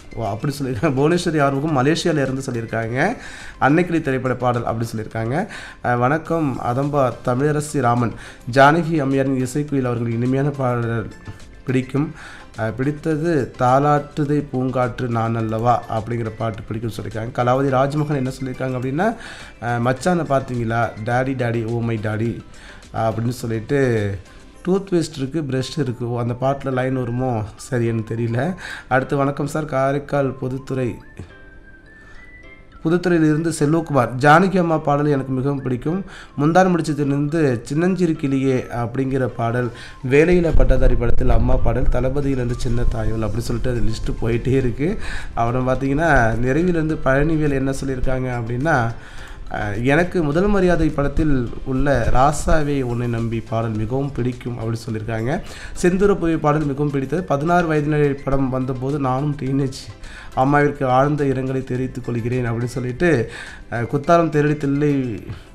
ஓ அப்படி சொல்லியிருக்காங்க புவனேஸ்வரி ஆர்வகம் மலேசியால இருந்து சொல்லியிருக்காங்க அன்னைக்கிளி திரைப்பட பாடல் அப்படி சொல்லியிருக்காங்க அஹ், வணக்கம் அதம்பா தமிழரசி ராமன் ஜானகி அம்மையாரின் இசைக்குயில் அவர்கள் இனிமையான பாடல் பிடிக்கும் அஹ், பிடித்தது தாலாட்டுதை பூங்காற்று நான் அல்லவா அப்படிங்கிற பாட்டு பிடிக்கும்னு சொல்லியிருக்காங்க கலாவதி ராஜ்மோகன் என்ன சொல்லியிருக்காங்க அப்படின்னா அஹ், மச்சானை பார்த்தீங்களா daddy daddy oh my daddy அப்படின்னு சொல்லிட்டு டூத் பேஸ்ட் இருக்குது ப்ரஷ் இருக்குது அந்த பாட்டில் லைன் வருமோ சரின்னு தெரியல அடுத்து வணக்கம் சார் காரைக்கால் பொதுத்துறை புதுத்துறையிலிருந்து செல்வகுமார் ஜானகி அம்மா பாடல் எனக்கு மிகவும் பிடிக்கும் முந்தான முடிச்சதிலிருந்து சின்னஞ்சிறு கிளியே அப்படிங்கிற பாடல் வேலையில் பட்டதாரி படத்தில் அம்மா பாடல் தளபதியிலேருந்து சின்ன தாயல் அப்படி சொல்லிட்டு அது லிஸ்ட்டு போயிட்டே இருக்குது அப்புறம் பார்த்தீங்கன்னா நிறைவிலேருந்து பழனிவேல் என்ன சொல்லியிருக்காங்க அப்படின்னா அஹ், எனக்கு முதல் மரியாதை படத்தில் உள்ள ராசாவே உன்னை நம்பி பாடல் மிகவும் பிடிக்கும் அப்படின்னு சொல்லியிருக்காங்க செந்தூர புவி பாடல் மிகவும் பிடித்தது பதினாறு வயதினர் படம் வந்தபோது நானும் டீனேஜ் அம்மாவிற்கு ஆழ்ந்த இரங்கலை தெரிவித்துக் கொள்கிறேன் அப்படின்னு சொல்லிட்டு அஹ், குத்தாலம் தேரடி தில்லை